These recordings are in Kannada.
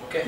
ಓಕೆ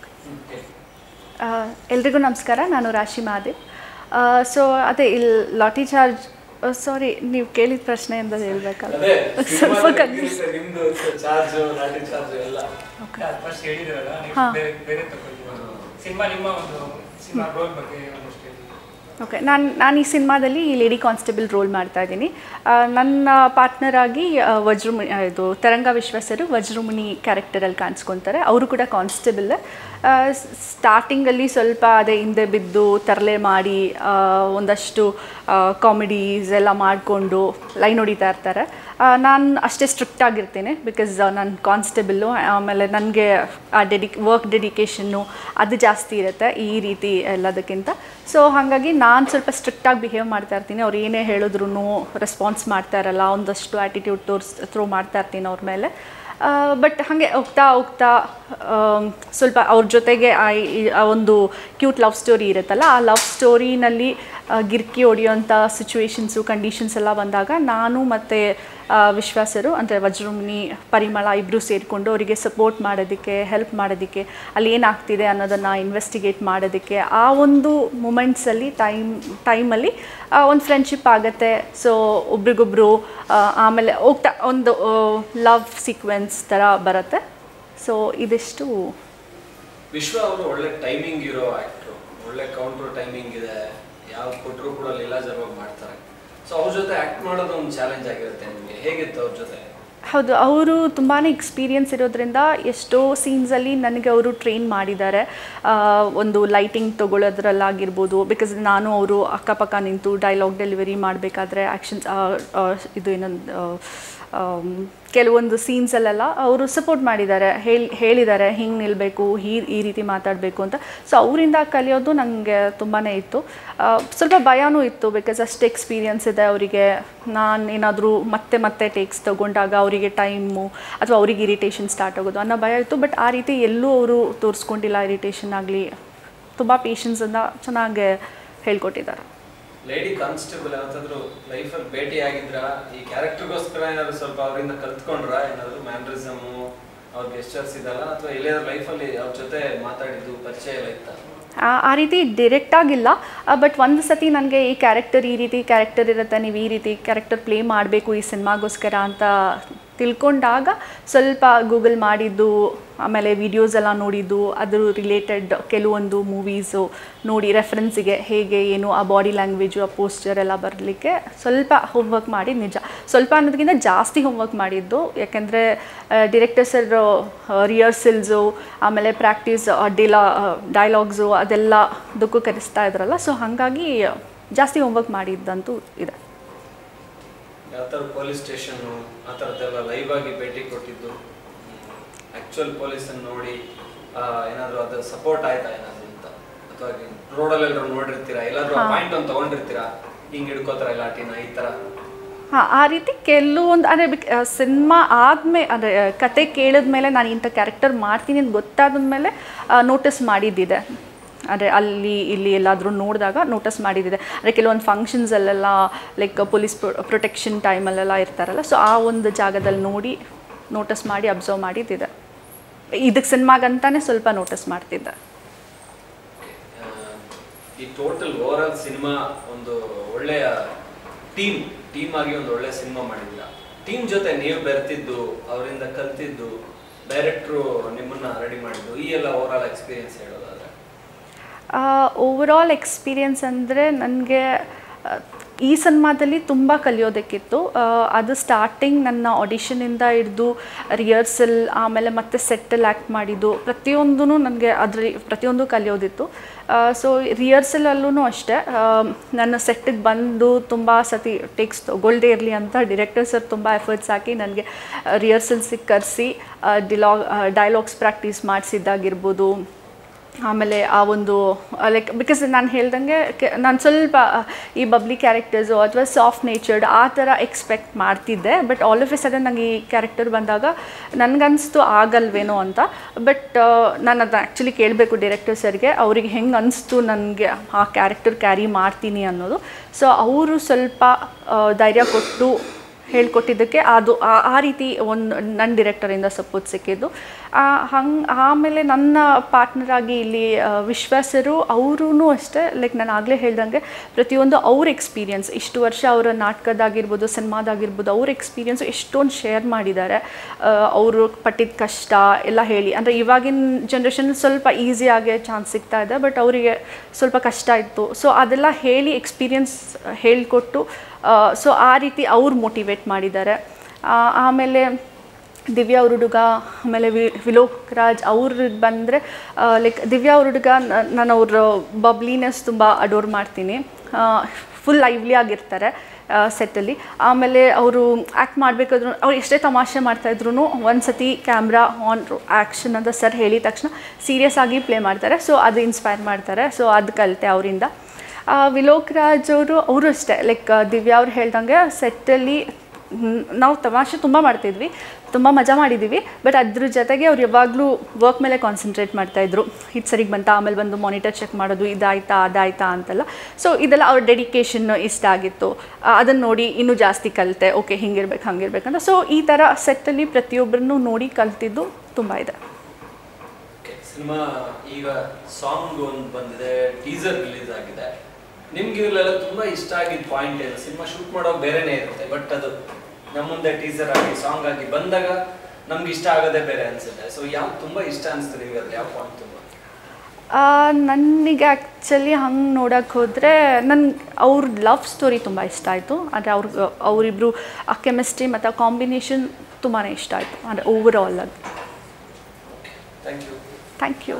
ಆ, ಎಲ್ರಿಗೂ ನಮಸ್ಕಾರ ನಾನು ರಾಶಿ ಮಹಾದೇವ್ ಸೊ ಅದೇ ಇಲ್ಲಿ ಲಾಟಿ ಚಾರ್ಜ್ ಸಾರಿ ನೀವು ಕೇಳಿದ ಪ್ರಶ್ನೆಯಿಂದ ಹೇಳ್ಬೇಕಲ್ಲ ಅದೇ ಸ್ವಲ್ಪ ಸಿನಿಮಾದಲ್ಲಿ ಕನ್ಫ್ಯೂಸ್ ಹೆಂಗಿರುತ್ತೆ ನಿಮ್ದು ಚಾರ್ಜ್ ಲಾಟಿ ಚಾರ್ಜ್ ಎಲ್ಲ ಫಸ್ಟ್ ಹೇಳಿದ್ರಲ್ಲ next ಹಾ. ಬೇರೆ ಬೇರೆ ತಗೊಳ್ಳಿ ಸಿನಿಮಾ ನಿಮ್ಮ ಒಂದು ಸಿನಿಮಾ ರೋಲ್ ಬಗ್ಗೆ ಒಂದಷ್ಟು ಹೇಳಿ ಓಕೆ ನಾನು ನಾನು ಈ ಸಿನಿಮಾದಲ್ಲಿ ಈ ಲೇಡಿ ಕಾನ್ಸ್ಟೇಬಲ್ ರೋಲ್ ಮಾಡ್ತಾ ಇದ್ದೀನಿ ಆ, ನನ್ನ ಪಾರ್ಟ್ನರ್ ಆಗಿ ಆ, ವಜ್ರಮುನಿ ಆ, ಇದು ತರಂಗ ವಿಶ್ವಾಸರು ವಜ್ರಮುನಿ ಕ್ಯಾರೆಕ್ಟರಲ್ಲಿ ಕಾಣಿಸ್ಕೊತಾರೆ ಅವರು ಕೂಡ ಕಾನ್ಸ್ಟೇಬಲ್ ಸ್ಟಾರ್ಟಿಂಗಲ್ಲಿ ಸ್ವಲ್ಪ ಅದೇ ಹಿಂದೆ ಬಿದ್ದು ತರಲೆ ಮಾಡಿ ಆ, ಒಂದಷ್ಟು ಕಾಮಿಡೀಸ್ ಎಲ್ಲ ಮಾಡಿಕೊಂಡು ಲೈನ್ ಹೊಡಿತಾ ಇರ್ತಾರೆ ನಾನು ಅಷ್ಟೇ ಸ್ಟ್ರಿಕ್ಟ್ ಆಗಿರ್ತೀನಿ ಬಿಕಾಸ್ ನಾನು ಕಾನ್ಸ್ಟೇಬಲ್ಲು ಆಮೇಲೆ ನನಗೆ ಆ ಡೆಡಿ ವರ್ಕ್ ಡೆಡಿಕೇಶನ್ನು ಅದು ಜಾಸ್ತಿ ಇರುತ್ತೆ ಈ ರೀತಿ ಎಲ್ಲದಕ್ಕಿಂತ ಸೊ ಹಾಗಾಗಿ ನಾನು ಸ್ವಲ್ಪ ಸ್ಟ್ರಿಕ್ಟಾಗಿ ಬಿಹೇವ್ ಮಾಡ್ತಾ ಇರ್ತೀನಿ ಅವ್ರು ಏನೇ ಹೇಳಿದ್ರು ರೆಸ್ಪಾನ್ಸ್ ಮಾಡ್ತಾ ಇರಲ್ಲ ಒಂದಷ್ಟು ಆ್ಯಟಿಟ್ಯೂಡ್ ತೋರಿಸ್ ಥ್ರೋ ಮಾಡ್ತಾ ಇರ್ತೀನಿ ಅವ್ರ ಮೇಲೆ ಬಟ್ ಹಾಗೆ ಹೋಗ್ತಾ ಹೋಗ್ತಾ ಆಮ್, ಸ್ವಲ್ಪ ಅವ್ರ ಜೊತೆಗೆ ಆ ಈ- ಆ ಒಂದು ಕ್ಯೂಟ್ ಲವ್ ಸ್ಟೋರಿ ಇರುತ್ತಲ್ಲ ಆ ಲವ್ ಸ್ಟೋರಿನಲ್ಲಿ ಗಿರ್ಕಿ ಹೊಡೆಯೋಂಥ ಸಿಚುವೇಶನ್ಸು ಕಂಡೀಷನ್ಸ್ ಎಲ್ಲ ಬಂದಾಗ ನಾನು ಮತ್ತು ವಿಶ್ವಾಸರು ಅಂದರೆ ವಜ್ರಮುನಿ ಪರಿಮಳ ಇಬ್ಬರು ಸೇರಿಕೊಂಡು ಅವರಿಗೆ ಸಪೋರ್ಟ್ ಮಾಡೋದಕ್ಕೆ ಹೆಲ್ಪ್ ಮಾಡೋದಕ್ಕೆ ಅಲ್ಲಿ ಏನಾಗ್ತಿದೆ ಅನ್ನೋದನ್ನು ಇನ್ವೆಸ್ಟಿಗೇಟ್ ಮಾಡೋದಕ್ಕೆ ಆ ಒಂದು ಮೂಮೆಂಟ್ಸಲ್ಲಿ ಟೈಮ್ ಟೈಮಲ್ಲಿ ಒಂದು ಫ್ರೆಂಡ್ಶಿಪ್ ಆಗುತ್ತೆ ಸೊ ಒಬ್ರಿಗೊಬ್ರು ಆ, ಆಮೇಲೆ ಹೋಗ್ತಾ ಒಂದು ಲವ್ ಸೀಕ್ವೆನ್ಸ್ ಥರ ಬರುತ್ತೆ ಸೊ ಇದಿಷ್ಟು ವಿಶ್ವ ಅವರು ಒಳ್ಳೆ ಟೈಮಿಂಗ್ ಇರೋ ಆಕ್ಟ್ರು ಒಳ್ಳೆ ಕೌಂಟರ್ ಟೈಮಿಂಗ್ ಇದೆ ಯಾವ ಕೊಟ್ಟರು ಕೂಡ ಲೀಲಾಜರ್ವಾಗಿ ಮಾಡ್ತಾರೆ ಸೊ ಅವ್ರ ಜೊತೆ ಆಕ್ಟ್ ಮಾಡೋದು ಒಂದು ಚಾಲೆಂಜ್ ಆಗಿರುತ್ತೆ ನಿಮಗೆ ಹೇಗಿತ್ತು ಅವ್ರ ಜೊತೆ ಹೌದು ಅವರು ತುಂಬಾ ಎಕ್ಸ್ಪೀರಿಯನ್ಸ್ ಇರೋದ್ರಿಂದ ಎಷ್ಟೋ ಸೀನ್ಸಲ್ಲಿ ನನಗೆ ಅವರು ಟ್ರೈನ್ ಮಾಡಿದ್ದಾರೆ ಆ, ಒಂದು ಲೈಟಿಂಗ್ ತೊಗೊಳೋದ್ರಲ್ಲಾಗಿರ್ಬೋದು ಬಿಕಾಸ್ ನಾನು ಅವರು ಅಕ್ಕಪಕ್ಕ ನಿಂತು ಡೈಲಾಗ್ ಡೆಲಿವರಿ ಮಾಡಬೇಕಾದ್ರೆ ಆ್ಯಕ್ಷನ್ಸ್ ಇದು ಏನೊಂದು ಆಮ್, ಕೆಲವೊಂದು ಸೀನ್ಸಲ್ಲೆಲ್ಲ ಅವರು ಸಪೋರ್ಟ್ ಮಾಡಿದ್ದಾರೆ ಹೇಳಿ ಹೇಳಿದ್ದಾರೆ ಹಿಂಗೆ ನಿಲ್ಲಬೇಕು ಈ ಈ ರೀತಿ ಮಾತಾಡಬೇಕು ಅಂತ ಸೊ ಅವರಿಂದ ಕಲಿಯೋದು ನನಗೆ ತುಂಬಾ ಇತ್ತು ಆ, ಸ್ವಲ್ಪ ಭಯನೂ ಇತ್ತು ಬಿಕಾಸ್ ಅಷ್ಟು ಎಕ್ಸ್ಪೀರಿಯನ್ಸ್ ಇದೆ ಅವರಿಗೆ ನಾನು ಏನಾದರೂ ಮತ್ತೆ ಮತ್ತೆ ಟೇಕ್ಸ್ ತೊಗೊಂಡಾಗ ಅವರಿಗೆ ಟೈಮು ಅಥವಾ ಅವರಿಗೆ ಇರಿಟೇಷನ್ ಸ್ಟಾರ್ಟ್ ಆಗೋದು ಅನ್ನೋ ಭಯ ಇತ್ತು ಬಟ್ ಆ ರೀತಿ ಎಲ್ಲೂ ಅವರು ತೋರಿಸ್ಕೊಂಡಿಲ್ಲ ಇರಿಟೇಷನ್ ಆಗಲಿ ತುಂಬ ಪೇಷನ್ಸನ್ನು ಚೆನ್ನಾಗಿ ಹೇಳ್ಕೊಟ್ಟಿದ್ದಾರೆ ಲೇಡಿ ಕಾನ್ಸ್ಟೇಬಲ್ ಯಾವತ್ತಾದ್ರೂ ಲೈಫಲ್ಲಿ ಭೇಟಿ ಆಗಿದ್ರ ಈ ಕ್ಯಾರೆಕ್ಟರ್ಗೋಸ್ಕರ ಏನಾದ್ರು ಸ್ವಲ್ಪ ಅವರಿಂದ ಕಲ್ತ್ಕೊಂಡ್ರ ಏನಾದ್ರು ಮ್ಯಾನ್ರಿಸಮು ಅವ್ರ ಗೆಸ್ಟರ್ಸ್ ಇದಲ್ಲ ಅಥವಾ ಎಲ್ಲಿಯಾದ್ರೂ ಲೈಫಲ್ಲಿ ಅವ್ರ ಜೊತೆ ಮಾತಾಡಿದ್ದು ಪರಿಚಯ ಎಲ್ಲ ಇತ್ತ ಆ- ಆ ರೀತಿ ಡೈರೆಕ್ಟ್ ಆಗಿಲ್ಲ ಬಟ್ ಒಂದು ಸತಿ ನನಗೆ ಈ ಕ್ಯಾರೆಕ್ಟರ್ ಈ ರೀತಿ ಕ್ಯಾರೆಕ್ಟರ್ ಇರುತ್ತೆ ನೀವು ಈ ರೀತಿ ಕ್ಯಾರೆಕ್ಟರ್ ಪ್ಲೇ ಮಾಡಬೇಕು ಈ ಸಿನಿಮಾಗೋಸ್ಕರ ಅಂತ ತಿಳ್ಕೊಂಡಾಗ ಸ್ವಲ್ಪ ಗೂಗಲ್ ಮಾಡಿದ್ದು ಆಮೇಲೆ ವಿಡಿಯೋಸ್ ಎಲ್ಲ ನೋಡಿದ್ದು ಅದ್ರ ರಿಲೇಟೆಡ್ ಕೆಲವೊಂದು ಮೂವೀಸು ನೋಡಿ ರೆಫರೆನ್ಸಿಗೆ ಹೇಗೆ ಏನು ಆ ಬಾಡಿ ಲ್ಯಾಂಗ್ವೇಜು ಆ ಪೋಸ್ಚರ್ ಎಲ್ಲ ಬರಲಿಕ್ಕೆ ಸ್ವಲ್ಪ ಹೋಮ್ವರ್ಕ್ ಮಾಡಿ ನಿಜ ಸ್ವಲ್ಪ ಅನ್ನೋದಕ್ಕಿಂತ ಜಾಸ್ತಿ ಹೋಮ್ವರ್ಕ್ ಮಾಡಿದ್ದು ಯಾಕೆಂದರೆ ಡಿರೆಕ್ಟರ್ ಸರ್ ರಿಹರ್ಸಲ್ಸು ಆಮೇಲೆ ಪ್ರಾಕ್ಟೀಸ್ ಡಿಲಾ ಡೈಲಾಗ್ಸು ಅದೆಲ್ಲದಕ್ಕೂ ಕರೆಸ್ತಾ ಇದ್ರಲ್ಲ ಸೊ ಹಾಗಾಗಿ ಜಾಸ್ತಿ ಹೋಮ್ವರ್ಕ್ ಮಾಡಿದ್ದಂತೂ ಇದೆ ಯಾವ ಥರ ಪೊಲೀಸ್ ಸ್ಟೇಷನ್ನು ಆ ಥರದ್ದೆಲ್ಲ ಲೈವ್ ಆಗಿ ಭೇಟಿ ಕೊಟ್ಟಿದ್ದು ಆ್ಯಕ್ಚುಯಲ್ ಪೊಲೀಸನ್ನು ನೋಡಿ ಆ, ಏನಾದ್ರು ಅದು ಸಪೋರ್ಟ್ ಆಯ್ತಾ ಏನಾದ್ರು ಅಂತ ಅಥವಾ ರೋಡಲ್ಲಿ ಎಲ್ಲರೂ ನೋಡಿರ್ತೀರಾ ಎಲ್ಲಾದ್ರೂ ಪಾಯಿಂಟ್ ಒಂದು ತಗೊಂಡಿರ್ತೀರಾ ಹಿಂಗೆ ಹಿಡ್ಕೋತಾರ ಲಾಟಿನ ಈ ಥರ ಹಾಂ ಆ ರೀತಿ ಕೆಲವೊಂದು ಅಂದರೆ ಬಿಕ್ ಸಿನಿಮಾ ಆದಮೇಲೆ ಅಂದರೆ ಕತೆ ಕೇಳಿದ್ಮೇಲೆ ನಾನು ಇಂಥ ಕ್ಯಾರೆಕ್ಟರ್ ಮಾಡ್ತೀನಿ ಅಂತ ಗೊತ್ತಾದ ಮೇಲೆ ನೋಟಿಸ್ ಮಾಡಿದ್ದಿದೆ ಅಂದರೆ ಅಲ್ಲಿ ಇಲ್ಲಿ ಎಲ್ಲಾದರೂ ನೋಡಿದಾಗ ನೋಟಿಸ್ ಮಾಡಿದ್ದಿದೆ ಅಂದರೆ ಕೆಲವೊಂದು ಫಂಕ್ಷನ್ಸಲ್ಲೆಲ್ಲ ಲೈಕ್ ಪೊಲೀಸ್ ಪ್ರೊಟೆಕ್ಷನ್ ಟೈಮಲ್ಲೆಲ್ಲ ಇರ್ತಾರಲ್ಲ ಸೊ ಆ ಒಂದು ಜಾಗದಲ್ಲಿ ನೋಡಿ ನೋಟಿಸ್ ಮಾಡಿ ಅಬ್ಸರ್ವ್ ಮಾಡಿದ್ದಿದೆ ಇದಕ್ಕೆ ಸಿನಿಮಾಗಂತಾನೆ ಸ್ವಲ್ಪ ನೋಟಿಸ್ ಮಾಡ್ತಿದ್ದೆ ಆ, ಈ ಟೋಟಲ್ ಓವರ್ ಆಲ್ ಸಿನಿಮಾ ಒಂದು ಒಳ್ಳೆಯ ಟೀಮ್ ಟೀಮ್ ಆಗಿ ಒಂದು ಒಳ್ಳೆ ಸಿನಿಮಾ ಮಾಡಿದ್ದೀರಾ ಟೀಮ್ ಜೊತೆ ನೀವು ಬೆರ್ತಿದ್ದು ಅವರಿಂದ ಕಲ್ತಿದ್ದು ಡೈರೆಕ್ಟ್ರು ನಿಮ್ಮನ್ನ ರೆಡಿ ಮಾಡಿದ್ದು ಈ ಎಲ್ಲ ಓವರ್ ಆಲ್ ಎಕ್ಸ್ಪೀರಿಯನ್ಸ್ ಹೇಳೋದಾದ್ರೆ ಓವರಾಲ್ ಎಕ್ಸ್ಪೀರಿಯನ್ಸ್ ಅಂದರೆ ನನಗೆ ಈ ಸಿನಿಮಾದಲ್ಲಿ ತುಂಬ ಕಲಿಯೋದಕ್ಕಿತ್ತು ಆ, ಅದು ಸ್ಟಾರ್ಟಿಂಗ್ ನನ್ನ ಆಡಿಷನಿಂದ ಹಿಡಿದು ರಿಹರ್ಸಲ್ ಆಮೇಲೆ ಮತ್ತೆ ಸೆಟ್ಟಲ್ಲಿ ಆ್ಯಕ್ಟ್ ಮಾಡಿದ್ದು ಪ್ರತಿಯೊಂದೂ ನನಗೆ ಅದ್ರ ಪ್ರತಿಯೊಂದು ಕಲಿಯೋದಿತ್ತು ಸೊ ರಿಹರ್ಸಲಲ್ಲೂ ಅಷ್ಟೇ ಆ, ನನ್ನ ಸೆಟ್ಟಿಗೆ ಬಂದು ತುಂಬ ಸತಿ ಟೇಕ್ಸ್ ತೊಗೊಳ್ದೇ ಇರಲಿ ಅಂತ ಡಿರೆಕ್ಟರ್ ಸರ್ ತುಂಬ ಎಫರ್ಟ್ಸ್ ಹಾಕಿ ನನಗೆ ರಿಹರ್ಸಲ್ಸಿಗೆ ಕರೆಸಿ ಡಿಲಾಗ್ ಡೈಲಾಗ್ಸ್ ಪ್ರಾಕ್ಟೀಸ್ ಮಾಡಿಸಿದ್ದಾಗಿರ್ಬೋದು ಆಮೇಲೆ ಆ ಒಂದು ಲೈಕ್ ಬಿಕಾಸ್ ನಾನು ಹೇಳ್ದಂಗೆ ನಾನು ಸ್ವಲ್ಪ ಈ ಬಬ್ಲಿ ಕ್ಯಾರೆಕ್ಟರ್ಸು ಅಥವಾ ಸಾಫ್ಟ್ ನೇಚರ್ಡ್ ಆ ಥರ ಎಕ್ಸ್ಪೆಕ್ಟ್ ಮಾಡ್ತಿದ್ದೆ but all of a sudden ನಂಗೆ ಈ ಕ್ಯಾರೆಕ್ಟರ್ ಬಂದಾಗ ನನಗನ್ನಿಸ್ತು ಆಗಲ್ವೇನೋ ಅಂತ ಬಟ್ ನಾನು ಅದನ್ನ ಆ್ಯಕ್ಚುಲಿ ಕೇಳಬೇಕು ಡೈರೆಕ್ಟರ್ ಸರ್ಗೆ ಅವ್ರಿಗೆ ಹೆಂಗೆ ಅನಿಸ್ತು ನನಗೆ ಆ ಕ್ಯಾರೆಕ್ಟರ್ ಕ್ಯಾರಿ ಮಾಡ್ತೀನಿ ಅನ್ನೋದು ಸೊ ಅವರು ಸ್ವಲ್ಪ ಆ, ಧೈರ್ಯ ಕೊಟ್ಟು ಹೇಳ್ಕೊಟ್ಟಿದ್ದಕ್ಕೆ ಅದು ಆ- ಆ ರೀತಿ ಒಂದು ನನ್ನ ಡಿರೆಕ್ಟರಿಂದ ಸಪೋರ್ಟ್ ಸಿಕ್ಕಿದ್ದು ಹಂಗೆ ಆಮೇಲೆ ನನ್ನ ಪಾರ್ಟ್ನರ್ ಆಗಿ ಇಲ್ಲಿ ಆ, ವಿಶ್ವಾಸರು ಅವರೂ ಅಷ್ಟೇ ಲೈಕ್ ನಾನು ಆಗಲೇ ಹೇಳ್ದಂಗೆ ಪ್ರತಿಯೊಂದು ಅವ್ರ ಎಕ್ಸ್ಪೀರಿಯನ್ಸ್ ಇಷ್ಟು ವರ್ಷ ಅವರ ನಾಟಕದಾಗಿರ್ಬೋದು ಸಿನಿಮಾದಾಗಿರ್ಬೋದು ಅವ್ರ ಎಕ್ಸ್ಪೀರಿಯನ್ಸ್ ಎಷ್ಟೊಂದು ಶೇರ್ ಮಾಡಿದ್ದಾರೆ ಅವರು ಪಟ್ಟಿದ ಕಷ್ಟ ಎಲ್ಲ ಹೇಳಿ ಅಂದರೆ ಇವಾಗಿನ ಜನ್ರೇಷನ್ ಸ್ವಲ್ಪ ಈಸಿಯಾಗಿ ಚಾನ್ಸ್ ಸಿಗ್ತಾ ಇದೆ ಬಟ್ ಅವರಿಗೆ ಸ್ವಲ್ಪ ಕಷ್ಟ ಇತ್ತು ಸೊ ಅದೆಲ್ಲ ಹೇಳಿ ಎಕ್ಸ್ಪೀರಿಯನ್ಸ್ ಹೇಳಿಕೊಟ್ಟು ಸೊ ಆ ರೀತಿ ಅವ್ರು ಮೋಟಿವೇಟ್ ಮಾಡಿದ್ದಾರೆ ಆ, ಆಮೇಲೆ ದಿವ್ಯಾ ಅವ್ರ ಹುಡುಗ ಆಮೇಲೆ ವಿ ವಿಲೋಕ್ ರಾಜ್ ಅವ್ರಿಗೆ ಬಂದರೆ ಲೈಕ್ ದಿವ್ಯಾ ಅವ್ರ ಹುಡುಗ ನಾನು ಅವ್ರ ಬಬ್ಲಿನೆಸ್ ತುಂಬ ಅಡೋರ್ ಮಾಡ್ತೀನಿ ಫುಲ್ ಲೈವ್ಲಿ ಆಗಿರ್ತಾರೆ ಸೆಟ್ಟಲ್ಲಿ ಆಮೇಲೆ ಅವರು ಆ್ಯಕ್ಟ್ ಮಾಡಬೇಕಾದ್ರೂ ಅವ್ರು ಎಷ್ಟೇ ತಮಾಷೆ ಮಾಡ್ತಾಯಿದ್ರು ಒಂದು ಸತಿ ಕ್ಯಾಮ್ರಾ ಆನ್ ಆ್ಯಕ್ಷನ್ ಅಂತ ಸರ್ ಹೇಳಿದ ತಕ್ಷಣ ಸೀರಿಯಸ್ ಆಗಿ ಪ್ಲೇ ಮಾಡ್ತಾರೆ ಸೊ ಅದು ಇನ್ಸ್ಪೈರ್ ಮಾಡ್ತಾರೆ ಸೊ ಅದು ಕಲಿತೆ ಅವರಿಂದ ವಿಲೋಕ್ ರಾಜ್ ಅವರು ಅವರು ಅಷ್ಟೇ ಲೈಕ್ ದಿವ್ಯಾ ಅವ್ರು ಹೇಳ್ದಂಗೆ ಸೆಟ್ಟಲ್ಲಿ ನಾವು ತಮಾಷೆ ತುಂಬ ಮಾಡ್ತಿದ್ವಿ ತುಂಬ ಮಜಾ ಮಾಡಿದ್ದೀವಿ ಬಟ್ ಅದ್ರ ಜೊತೆಗೆ ಅವ್ರು ಯಾವಾಗಲೂ ವರ್ಕ್ ಮೇಲೆ ಕಾನ್ಸಂಟ್ರೇಟ್ ಮಾಡ್ತಾಯಿದ್ರು ಇದು ಸರಿಗೆ ಬಂತಾ ಆಮೇಲೆ ಬಂದು ಮಾನಿಟರ್ ಚೆಕ್ ಮಾಡೋದು ಇದಾಯ್ತಾ ಅದಾಯ್ತಾ ಅಂತೆಲ್ಲ ಸೊ ಇದೆಲ್ಲ ಅವ್ರ ಡೆಡಿಕೇಶನ್ ಇಷ್ಟ ಆಗಿತ್ತು ಅದನ್ನು ನೋಡಿ ಇನ್ನೂ ಜಾಸ್ತಿ ಕಲಿತೆ ಓಕೆ ಹಿಂಗಿರ್ಬೇಕು ಹಂಗಿರ್ಬೇಕಂತ ಸೊ ಈ ಥರ ಸೆಟ್ಟಲ್ಲಿ ಪ್ರತಿಯೊಬ್ಬರನ್ನು ನೋಡಿ ಕಲ್ತಿದ್ದು ತುಂಬ ಇದೆ ಸಿನಿಮಾ ಈಗ ಸಾಂಗ್ ಒಂದು ಬಂದಿದೆ ಟೀಸರ್ ರಿಲೀಸ್ ಆಗಿದೆ ನಿಮ್ಗೆ ಇವೆಲ್ಲ ತುಂಬಾ ಇಷ್ಟ ಆಗಿದ್ದ ಪಾಯಿಂಟ್ ಏನು ಸಿನಿಮಾ ಶೂಟ್ ಮಾಡೋ ಬೇರೆನೇ ಇರುತ್ತೆ ಬಟ್ ಅದು ನಮ್ಮ ಮುಂದೆ ಟೀಸರ್ ಆಗಿ ಸಾಂಗ್ ಆಗಿ ಬಂದಾಗ ನಮ್ಗೆ ಇಷ್ಟ ಆಗೋದೇ ಬೇರೆ ಅನ್ಸುತ್ತೆ ಸೊ ಯಾವ ತುಂಬಾ ಇಷ್ಟ ಅನ್ಸುತ್ತೆ ನಿಮ್ಗೆ ಅದ್ರಲ್ಲಿ ಯಾವ ಪಾಯಿಂಟ್ ತುಂಬಾ ಆ, ನನಗೆ ಆ್ಯಕ್ಚುಲಿ ಹಂಗೆ ನೋಡೋಕ್ಕೆ ಹೋದರೆ ನನ್ನ ಅವ್ರ ಲವ್ ಸ್ಟೋರಿ ತುಂಬ ಇಷ್ಟ ಆಯಿತು ಅಂದರೆ ಅವ್ರ ಅವರಿಬ್ಬರು ಆ ಕೆಮಿಸ್ಟ್ರಿ ಮತ್ತು ಆ ಕಾಂಬಿನೇಷನ್ ತುಂಬಾ ಇಷ್ಟ ಆಯಿತು ಅಂದರೆ ಓವರ್ ಆಲ್ ಆಗಿ thank you thank you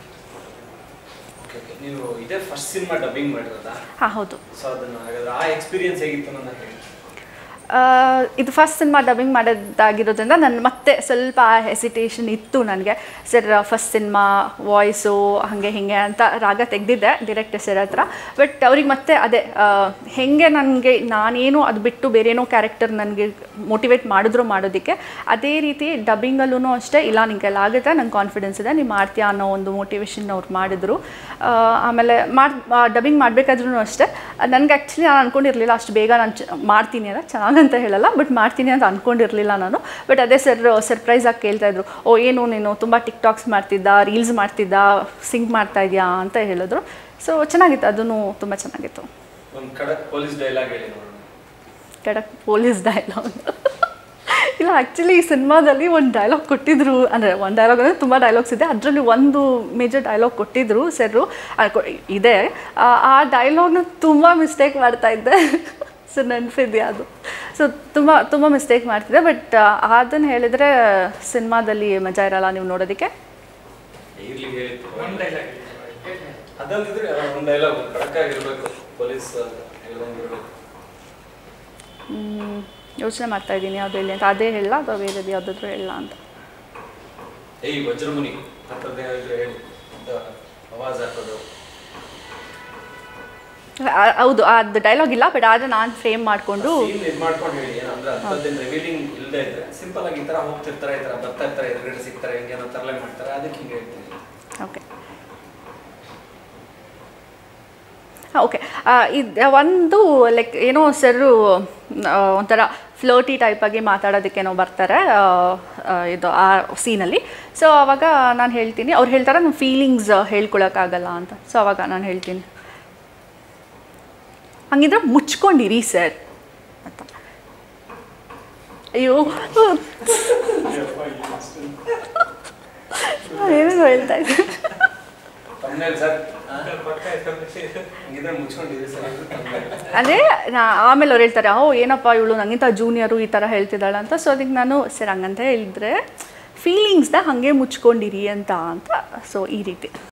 okay okay ನೀವು ಇದೇ ಫಸ್ಟ್ ಸಿನಿಮಾ ಡಬ್ಬಿಂಗ್ ಮಾಡಿರೋದಾ ಹಾಂ ಹೌದು ಸೊ ಅದನ್ನ ಹಾಗಾದ್ರೆ ಆ ಎಕ್ಸ್ಪೀರಿಯನ್ಸ್ ಹೇಗಿತ್ತು ನನ್ನ ಹೇಳಿ ಆ, ಇದು ಫಸ್ಟ್ ಸಿನಿಮಾ ಡಬ್ಬಿಂಗ್ ಮಾಡೋದಾಗಿರೋದ್ರಿಂದ ನನ್ನ ಮತ್ತೆ ಸ್ವಲ್ಪ ಹೆಸಿಟೇಷನ್ ಇತ್ತು ನನಗೆ ಸರ್ ಫಸ್ಟ್ ಸಿನಿಮಾ ವಾಯ್ಸು ಹಾಗೆ ಹೀಗೆ ಅಂತ ರಾಗ ತೆಗೆದಿದ್ದೆ ಡೈರೆಕ್ಟರ್ ಸರ್ ಹತ್ರ ಬಟ್ ಅವ್ರಿಗೆ ಮತ್ತೆ ಅದೇ ಆ, ಹೆಂಗೆ ನನಗೆ ನಾನೇನು ಅದು ಬಿಟ್ಟು ಬೇರೇನೋ ಕ್ಯಾರೆಕ್ಟರ್ ನನಗೆ ಮೋಟಿವೇಟ್ ಮಾಡಿದ್ರು ಮಾಡೋದಕ್ಕೆ ಅದೇ ರೀತಿ ಡಬ್ಬಿಂಗಲ್ಲೂ ಅಷ್ಟೇ ಇಲ್ಲ ನಿಂಗೆಲ್ಲ ಆಗುತ್ತೆ ನಂಗೆ ಕಾನ್ಫಿಡೆನ್ಸ್ ಇದೆ ನೀನು ಮಾಡ್ತೀಯಾ ಅನ್ನೋ ಒಂದು ಮೋಟಿವೇಶನ್ ಅವ್ರು ಮಾಡಿದ್ರು ಆ, ಆಮೇಲೆ ಮಾಡಿ ಡಬ್ಬಿಂಗ್ ಮಾಡಬೇಕಾದ್ರೂ ಅಷ್ಟೇ ನನಗೆ ಆ್ಯಕ್ಚುಲಿ ನಾನು ಅಂದ್ಕೊಂಡಿರಲಿಲ್ಲ ಅಷ್ಟು ಬೇಗ ನಾನು ಚ ಮಾಡ್ತೀನಿ ಅಂತ ಚೆನ್ನಾಗಂತ ಹೇಳಲ್ಲ ಬಟ್ ಮಾಡ್ತೀನಿ ಅಂತ ಅಂದ್ಕೊಂಡಿರಲಿಲ್ಲ ನಾನು ಬಟ್ ಅದೇ ಸರ್ ಸರ್ಪ್ರೈಸ್ ಆಗಿ ಕೇಳ್ತಾಯಿದ್ರು ಓ ಏನು ನೀನು ತುಂಬ ಟಿಕ್ ಟಾಕ್ಸ್ ಮಾಡ್ತಿದ್ದ ರೀಲ್ಸ್ ಮಾಡ್ತಿದ್ದ ಸಿಂಕ್ ಮಾಡ್ತಾ ಇದೆಯಾ ಅಂತ ಹೇಳಿದ್ರು ಸೊ ಚೆನ್ನಾಗಿತ್ತು ಅದೂ ತುಂಬ ಚೆನ್ನಾಗಿತ್ತು ಒಂದು ಖಡಕ್ ಪೊಲೀಸ್ ಡೈಲಾಗ್ ಹೇಳಿ ನೋಡೋಣ ಕಡಕ್ ಪೊಲೀಸ್ ಡೈಲಾಗ್ ಇಲ್ಲ ಆ್ಯಕ್ಚುಲಿ ಈ ಸಿನಿಮಾದಲ್ಲಿ ಒಂದು ಡೈಲಾಗ್ ಕೊಟ್ಟಿದ್ರು ಅಂದರೆ ಒಂದು ಡೈಲಾಗ್ ಅಂದರೆ ತುಂಬ ಡೈಲಾಗ್ಸ್ ಇದೆ ಅದರಲ್ಲಿ ಒಂದು ಮೇಜರ್ ಡೈಲಾಗ್ ಕೊಟ್ಟಿದ್ರು ಸೆರು ಇದೆ ಆ- ಆ ಡೈಲಾಗ್ನ ತುಂಬ ಮಿಸ್ಟೇಕ್ ಮಾಡ್ತಾ ಇದ್ದೆ ಸೊ ನೆನಪಿದೆಯಾ ಅದು ಸೊ ತುಂಬ ತುಂಬ ಮಿಸ್ಟೇಕ್ ಮಾಡ್ತಿದ್ದೆ ಬಟ್ ಅದನ್ನು ಹೇಳಿದರೆ ಸಿನಿಮಾದಲ್ಲಿ ಮಜಾ ಇರಲ್ಲ ನೀವು ನೋಡೋದಕ್ಕೆ ಇರ್ಲಿ ಹೇಳಿ ಒಂದ್ ಡೈಲಾಗ್ ಅದಂತಿದ್ರೆ ಒಂದು ಡೈಲಾಗ್ ಖಡಕ್ ಆಗಿರ್ಬೇಕು ಪೊಲೀಸ್ ಹೇಳ್ದಂಗಿರ್ಬೇಕು ಯೋಚನೆ ಮಾಡ್ತಾ ಇದ್ದೀನಿ ಯಾವುದು ಹೇಳಿ ಅಂತ ಅದೇ ಹೇಳಲ್ಲ ಅಥವಾ ಬೇರೆದು ಯಾವುದಾದ್ರೂ ಹೇಳಲ್ಲ ಅಂತ ಏಯ್ ವಜ್ರಮುನಿ ಹತ್ರದ ಏನಾದ್ರು ಹೇಳಿ ಅಂತ ಅವಾಜ್ ಹಾಕೋದು ಆ- ಹೌದು ಅದು ಡೈಲಾಗ್ ಇಲ್ಲ ಬಟ್ ಆದರೆ ನಾನು ಫ್ರೇಮ್ ಮಾಡಿಕೊಂಡು ಸೀನ್ ಇದ್ ಮಾಡ್ಕೊಂಡು ಹೇಳಿ ಏನಂದ್ರೆ ಅಂಥದ್ದೇನು ರಿವೀಲಿಂಗ್ ಇಲ್ಲದೆ ಇದ್ರೆ ಸಿಂಪಲ್ ಆಗಿ ಈ ತರ ಹೋಗ್ತಿರ್ತಾರೆ ಈ ತರ ಬರ್ತಾ ಇರ್ತಾರೆ ಎದುರುಗಡೆ ಸಿಗ್ತಾರೆ ಹಿಂಗೇನೋ ತರಲೆ ಮಾಡ್ತಾರೆ ಅದಕ್ಕೆ ಹಿಂಗೆ ಹೇಳ್ತೀನಿ ಓಕೆ ಓಕೆ ಇದು ಒಂದು ಲೈಕ್ ಏನೋ ಸರು ಒಂಥರ ಫ್ಲೋಟಿ ಟೈಪಾಗಿ ಮಾತಾಡೋದಕ್ಕೇನೋ ಬರ್ತಾರೆ ಆ, ಆ, ಇದು ಆ ಸೀನಲ್ಲಿ ಸೊ ಅವಾಗ ನಾನು ಹೇಳ್ತೀನಿ ಅವ್ರು ಹೇಳ್ತಾರೆ ನಮ್ಮ ಫೀಲಿಂಗ್ಸ್ ಹೇಳ್ಕೊಳಕ್ಕಾಗಲ್ಲ ಅಂತ ಸೊ ಅವಾಗ ನಾನು ಹೇಳ್ತೀನಿ ಹಂಗಿದ್ರೆ ಮುಚ್ಕೊಂಡಿರಿ ಸರ್ ಅಂತ ಅಯ್ಯೋ ಏನೇನೋ ಹೇಳ್ತಾ ಇದ್ದೆ ತಮ್ಮನೇಲಿ ಸರ್ ಪಕ್ಕ ಎತ್ಕೊಂಡ್ಬಿಟ್ಟಿದೆ. ಹಂಗಿದ್ರೆ ಮುಚ್ಕೊಂಡಿದ್ದೀವಿ ಸರ್ ಇದು thumbnail. ಅಂದರೆ ನಾ ಆಮೇಲೆ ಅವ್ರು ಹೇಳ್ತಾರೆ ಓ ಏನಪ್ಪ ಇವಳು ನನಗಿಂತ ಜೂನಿಯರು ಈ ಥರ ಹೇಳ್ತಿದ್ದಾಳೆ ಅಂತ ಸೊ ಅದಕ್ಕೆ ನಾನು ಸರ್ ಹಂಗಂತ ಹೇಳಿದ್ರೆ ಫೀಲಿಂಗ್ಸ್ನ ಹಾಗೆ ಮುಚ್ಕೊಂಡಿರಿ ಅಂತ ಅಂತ ಸೊ ಈ ರೀತಿ